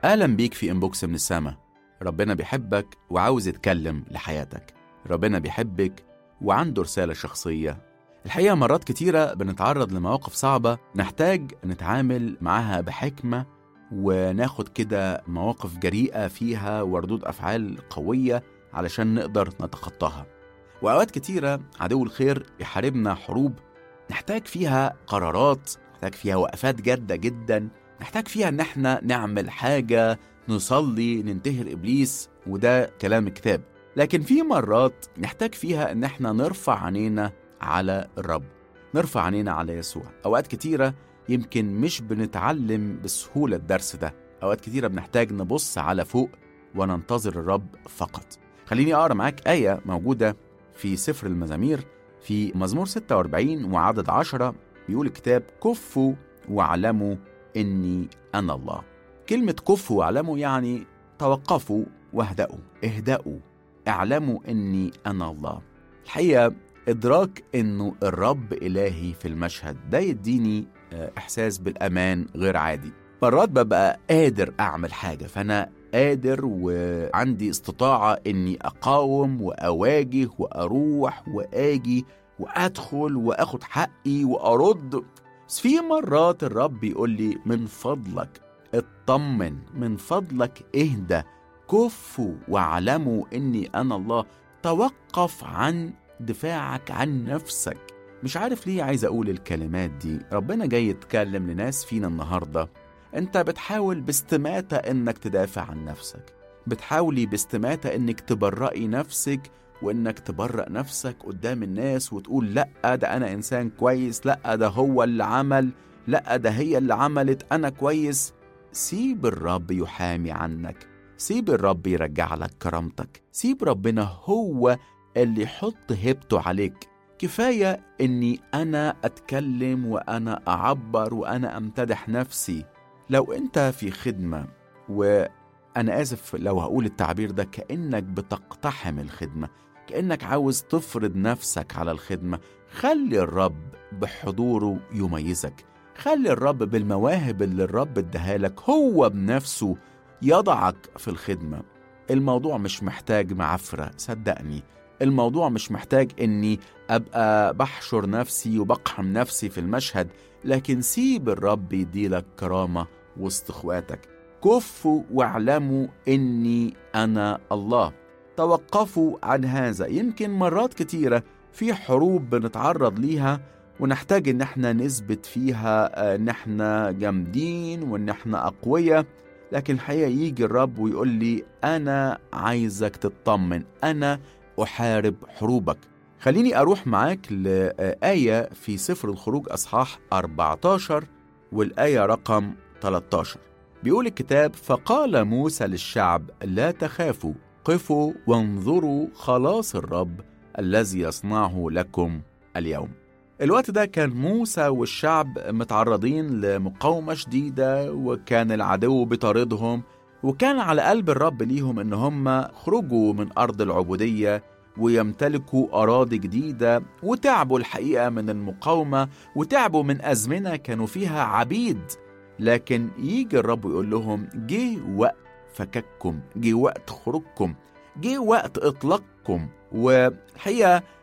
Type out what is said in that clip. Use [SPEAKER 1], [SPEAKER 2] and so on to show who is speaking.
[SPEAKER 1] أهلا بيك في إنبوكس من السما ربنا بيحبك وعاوز يتكلم لحياتك ربنا بيحبك وعنده رسالة شخصية الحقيقة مرات كتيرة بنتعرض لمواقف صعبة نحتاج نتعامل معاها بحكمة وناخد كده مواقف جريئة فيها وردود أفعال قوية علشان نقدر نتخطاها وأوقات كتيرة عدو الخير يحاربنا حروب نحتاج فيها قرارات نحتاج فيها وقفات جادة جدا نحتاج فيها إن احنا نعمل حاجة نصلي ننتهر إبليس وده كلام الكتاب لكن في مرات نحتاج فيها إن احنا نرفع عينينا على الرب نرفع عينينا على يسوع أوقات كتيرة يمكن مش بنتعلم بسهولة الدرس ده أوقات كتيرة بنحتاج نبص على فوق وننتظر الرب فقط خليني أقرأ معاك آية موجودة في سفر المزامير في مزمور 46 وعدد 10 بيقول الكتاب كفوا واعلموا إني أنا الله كلمة كفوا واعلموا يعني توقفوا واهدأوا اهدأوا اعلموا إني أنا الله الحقيقة إدراك إنه الرب إلهي في المشهد ده يديني إحساس بالأمان غير عادي مرات ببقى قادر أعمل حاجة فأنا قادر وعندي استطاعة إني أقاوم وأواجه وأروح وآجي وأدخل وأخد حقي وأرد بس في مرات الرب يقول لي من فضلك اطمن من فضلك اهدى كفوا واعلموا إني أنا الله توقف عن دفاعك عن نفسك مش عارف ليه عايز أقول الكلمات دي ربنا جاي يتكلم لناس فينا النهاردة أنت بتحاول باستماتة إنك تدافع عن نفسك بتحاولي باستماتة إنك تبرئي نفسك وإنك تبرأ نفسك قدام الناس وتقول لأ ده أنا إنسان كويس لأ ده هو اللي عمل لأ ده هي اللي عملت أنا كويس سيب الرب يحامي عنك سيب الرب يرجع لك كرامتك سيب ربنا هو اللي يحط هيبته عليك كفاية إني أنا أتكلم وأنا أعبر وأنا أمتدح نفسي لو أنت في خدمة وأنا آسف لو هقول التعبير ده كأنك بتقتحم الخدمة كأنك عاوز تفرض نفسك على الخدمة خلي الرب بحضوره يميزك خلي الرب بالمواهب اللي الرب اداها لك هو بنفسه يضعك في الخدمة الموضوع مش محتاج معفرة صدقني الموضوع مش محتاج اني ابقى بحشر نفسي وبقحم نفسي في المشهد لكن سيب الرب يديلك كرامة وسط اخواتك كفوا واعلموا اني انا الله توقفوا عن هذا يمكن مرات كتيرة في حروب بنتعرض ليها ونحتاج ان احنا نثبت فيها ان احنا جامدين وان احنا اقوياء لكن الحقيقة يجي الرب ويقول لي انا عايزك تطمن انا أحارب حروبك خليني أروح معاك لآية في سفر الخروج أصحاح 14 والآية رقم 13 بيقول الكتاب فقال موسى للشعب لا تخافوا قفوا وانظروا خلاص الرب الذي يصنعه لكم اليوم الوقت ده كان موسى والشعب متعرضين لمقاومة شديدة وكان العدو بيطاردهم وكان على قلب الرب ليهم ان هم خرجوا من ارض العبوديه ويمتلكوا اراضي جديده وتعبوا الحقيقه من المقاومه وتعبوا من ازمنه كانوا فيها عبيد لكن يجي الرب يقول لهم جه وقت فكككم جه وقت خروجكم جه وقت اطلاقكم والحقيقه